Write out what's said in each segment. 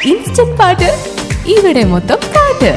instant പാട്ട് ഇവിടെ മൊത്തം പാട്ട്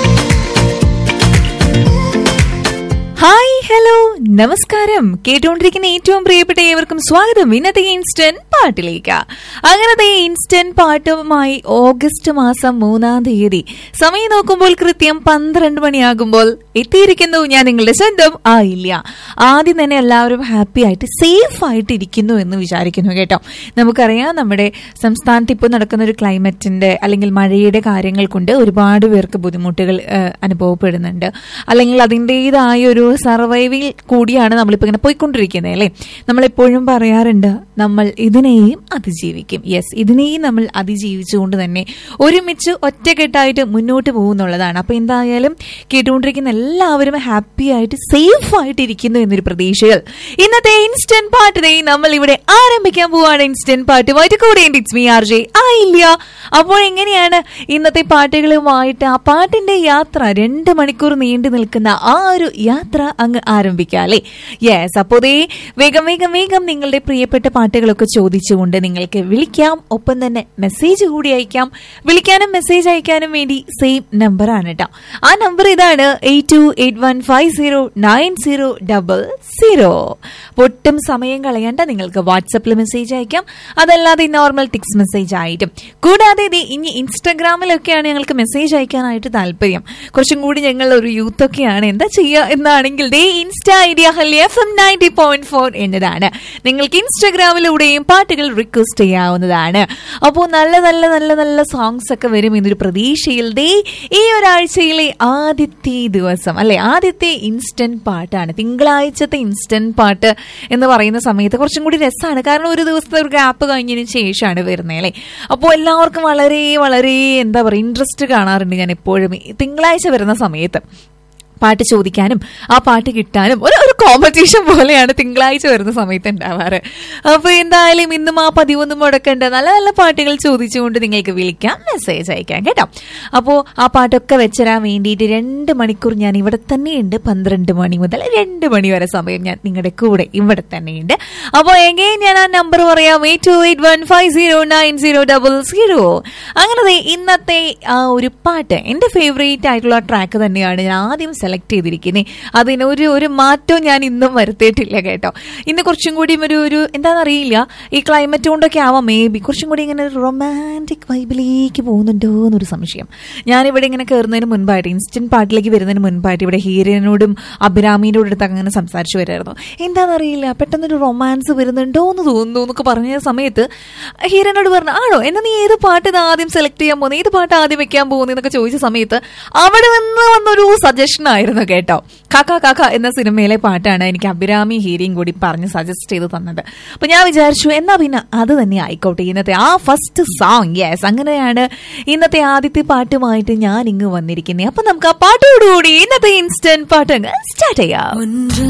ഹായ് ഹലോ നമസ്കാരം കേട്ടുകൊണ്ടിരിക്കുന്ന ഏറ്റവും പ്രിയപ്പെട്ട ഏവർക്കും സ്വാഗതം ഇന്നത്തെ ഇൻസ്റ്റന്റ് പാട്ടിലേക്ക് അങ്ങനത്തെ ഇൻസ്റ്റന്റ് പാട്ടുമായി ഓഗസ്റ്റ് മാസം മൂന്നാം തീയതി സമയം നോക്കുമ്പോൾ കൃത്യം പന്ത്രണ്ട് മണിയാകുമ്പോൾ എത്തിയിരിക്കുന്നു ഞാൻ നിങ്ങളുടെ സ്വന്തം ആയില്ല ആദ്യം തന്നെ എല്ലാവരും ഹാപ്പി ആയിട്ട് സേഫ് ആയിട്ട് ഇരിക്കുന്നു എന്ന് വിചാരിക്കുന്നു കേട്ടോ നമുക്കറിയാം നമ്മുടെ സംസ്ഥാനത്ത് ഇപ്പോൾ നടക്കുന്ന ഒരു ക്ലൈമറ്റിന്റെ അല്ലെങ്കിൽ മഴയുടെ കാര്യങ്ങൾ കൊണ്ട് ഒരുപാട് പേർക്ക് ബുദ്ധിമുട്ടുകൾ ഏഹ്, അനുഭവപ്പെടുന്നുണ്ട് അല്ലെങ്കിൽ അതിൻ്റെതായ ഒരു സർവൈവിൽ കൂടിയാണ് നമ്മളിപ്പോൾ ഇങ്ങനെ പോയിക്കൊണ്ടിരിക്കുന്നത് അല്ലേ നമ്മളെപ്പോഴും പറയാറുണ്ട് നമ്മൾ ഇതിനെയും അതിജീവിക്കും യെസ് ഇതിനെയും നമ്മൾ അതിജീവിച്ചുകൊണ്ട് തന്നെ ഒരുമിച്ച് ഒറ്റക്കെട്ടായിട്ട് മുന്നോട്ട് പോകുന്നുള്ളതാണ് അപ്പൊ എന്തായാലും കേട്ടുകൊണ്ടിരിക്കുന്ന എല്ലാവരും ഹാപ്പി ആയിട്ട് സേഫ് ആയിട്ട് ഇരിക്കുന്നു എന്നൊരു പ്രതീക്ഷകൾ ഇന്നത്തെ ഇൻസ്റ്റന്റ് പാട്ടിനെ നമ്മൾ ഇവിടെ ആരംഭിക്കാൻ പോവാണ് ഇൻസ്റ്റന്റ് പാട്ടുമായിട്ട് കൂടെ ഇറ്റ്സ് മീ ആർ ജെ ആയില്ല അപ്പോൾ എങ്ങനെയാണ് ഇന്നത്തെ പാട്ടുകളുമായിട്ട് ആ പാട്ടിന്റെ യാത്ര രണ്ട് മണിക്കൂർ നീണ്ടു നിൽക്കുന്ന ആ ഒരു യാത്ര അങ്ങ് ആരംഭിക്കാം അല്ലേ യെസ് അപ്പോൾ ദേ വേഗം വേഗം വേഗം നിങ്ങളുടെ പ്രിയപ്പെട്ട പാട്ടുകളൊക്കെ ചോദിച്ചുകൊണ്ട് നിങ്ങൾക്ക് വിളിക്കാം ഒപ്പം തന്നെ മെസ്സേജ് കൂടി അയക്കാം വിളിക്കാനും മെസ്സേജ് അയക്കാനും വേണ്ടി സെയിം നമ്പർ ആണ് കേട്ടോ ആ നമ്പർ ഇതാണ് eight two eight one five zero nine zero double zero ഒട്ടും സമയം കളയണ്ട നിങ്ങൾക്ക് വാട്സപ്പിൽ മെസ്സേജ് അയക്കാം അതല്ലാതെ നോർമൽ ടിക്സ് മെസ്സേജ് ആയിട്ടും കൂടാതെ ദേ ഇനി ഇൻസ്റ്റഗ്രാമിലൊക്കെയാണ് ഞങ്ങൾക്ക് മെസ്സേജ് അയക്കാനായിട്ട് താല്പര്യം കുറച്ചും കൂടി ഞങ്ങൾ ഒരു യൂത്ത് ഒക്കെയാണ് എന്താ ചെയ്യുക എന്നാണെങ്കിൽ ദേ ഇൻസ്റ്റ ഐഡിയ ഹല്ലി F M ninety point four എന്നതാണ് നിങ്ങൾക്ക് ഇൻസ്റ്റഗ്രാമിലൂടെയും പാട്ടുകൾ റിക്വസ്റ്റ് ചെയ്യാവുന്നതാണ് അപ്പോൾ നല്ല നല്ല നല്ല നല്ല സോങ്സ് ഒക്കെ വരും എന്നൊരു പ്രതീക്ഷയിൽ ദേ ഈ ഒരാഴ്ചയിലെ ആദ്യത്തെ ദിവസം അല്ലെ ആദ്യത്തെ ഇൻസ്റ്റന്റ് പാട്ടാണ് തിങ്കളാഴ്ചത്തെ ഇൻസ്റ്റന്റ് പാട്ട് എന്ന് പറയുന്ന സമയത്ത് കുറച്ചും കൂടി രസമാണ് കാരണം ഒരു ദിവസത്തെ ഒരു ഗ്യാപ്പ് കഴിഞ്ഞതിന് ശേഷമാണ് വരുന്നത് അല്ലേ അപ്പോൾ എല്ലാവർക്കും വളരെ വളരെ എന്താ പറയുക ഇൻട്രസ്റ്റ് കാണാറുണ്ട് ഞാൻ എപ്പോഴും ഈ തിങ്കളാഴ്ച വരുന്ന സമയത്ത് പാട്ട് ചോദിക്കാനും ആ പാട്ട് കിട്ടാനും ഒരു ഒരു കോമ്പറ്റീഷൻ പോലെയാണ് തിങ്കളാഴ്ച വരുന്ന സമയത്ത് ഉണ്ടാവാറ് അപ്പൊ എന്തായാലും ഇന്നും ആ പതിവൊന്നും മുടക്കണ്ട നല്ല നല്ല പാട്ടുകൾ ചോദിച്ചുകൊണ്ട് നിങ്ങൾക്ക് വിളിക്കാം മെസ്സേജ് അയക്കാം കേട്ടോ അപ്പോൾ ആ പാട്ടൊക്കെ വെച്ചരാൻ വേണ്ടിയിട്ട് രണ്ട് മണിക്കൂർ ഞാൻ ഇവിടെ തന്നെയുണ്ട് പന്ത്രണ്ട് മണി മുതൽ രണ്ട് മണി വരെ സമയം ഞാൻ നിങ്ങളുടെ കൂടെ ഇവിടെ തന്നെയുണ്ട് അപ്പോൾ എഗെയിൻ ഞാൻ ആ നമ്പർ പറയാം eight two eight one five zero nine zero double zero അങ്ങനെ ദേ ഇന്നത്തെ ആ ഒരു പാട്ട് എൻ്റെ ഫേവറേറ്റ് ആയിട്ടുള്ള ട്രാക്ക് തന്നെയാണ് ഞാൻ ആദ്യം സെലക്ട് ചെയ്തിരിക്കുന്നത് അതിന് ഒരു ഒരു മാറ്റവും ഞാൻ ഇന്നും വരുത്തിയിട്ടില്ല കേട്ടോ ഇന്ന് കുറച്ചും കൂടി ഒരു ഒരു എന്താണെന്നറിയില്ല ഈ ക്ലൈമറ്റ് കൊണ്ടൊക്കെ ആവാം മേ ബി കുറച്ചും കൂടി ഇങ്ങനെ ഒരു റൊമാൻറ്റിക് വൈബിലേക്ക് പോകുന്നുണ്ടോ എന്നൊരു സംശയം ഞാനിവിടെ ഇങ്ങനെ കയറുന്നതിന് മുൻപായിട്ട് ഇൻസ്റ്റന്റ് പാട്ടിലേക്ക് വരുന്നതിന് മുൻപായിട്ട് ഇവിടെ ഹീരനോടും അഭിരാമിനോടും അടുത്ത് അങ്ങനെ സംസാരിച്ചു വരായിരുന്നു എന്താണെന്നറിയില്ല പെട്ടെന്നൊരു റൊമാൻസ് വരുന്നുണ്ടോ എന്ന് തോന്നുന്നു എന്നൊക്കെ പറഞ്ഞ സമയത്ത് ഹീരനോട് പറഞ്ഞു ആണോ എന്നാ നീ ഏത് പാട്ട് ഇത് ആദ്യം സെലക്ട് ചെയ്യാൻ പോകുന്നത് ഏത് പാട്ട് ആദ്യം വെക്കാൻ പോകുന്നത് എന്നൊക്കെ ചോദിച്ച സമയത്ത് അവിടെ നിന്ന് വന്നൊരു സജഷൻ ആയിരുന്നു കേട്ടോ കാക്ക കാക്ക എന്ന സിനിമയിലെ പാട്ടാണ് എനിക്ക് അഭിരാമി ഹീരയും കൂടി പറഞ്ഞ് സജസ്റ്റ് ചെയ്ത് തന്നത് അപ്പൊ ഞാൻ വിചാരിച്ചു എന്നാ പിന്നെ അത് തന്നെ ആയിക്കോട്ടെ ഇന്നത്തെ ആ ഫസ്റ്റ് സോങ് യെസ് അങ്ങനെയാണ് ഇന്നത്തെ ആദ്യത്തെ പാട്ടുമായിട്ട് ഞാൻ ഇങ്ങ് വന്നിരിക്കുന്നത് അപ്പൊ നമുക്ക് ആ പാട്ടോടുകൂടി ഇന്നത്തെ ഇൻസ്റ്റന്റ് പാട്ട് അങ്ങ് സ്റ്റാർട്ട് ചെയ്യാം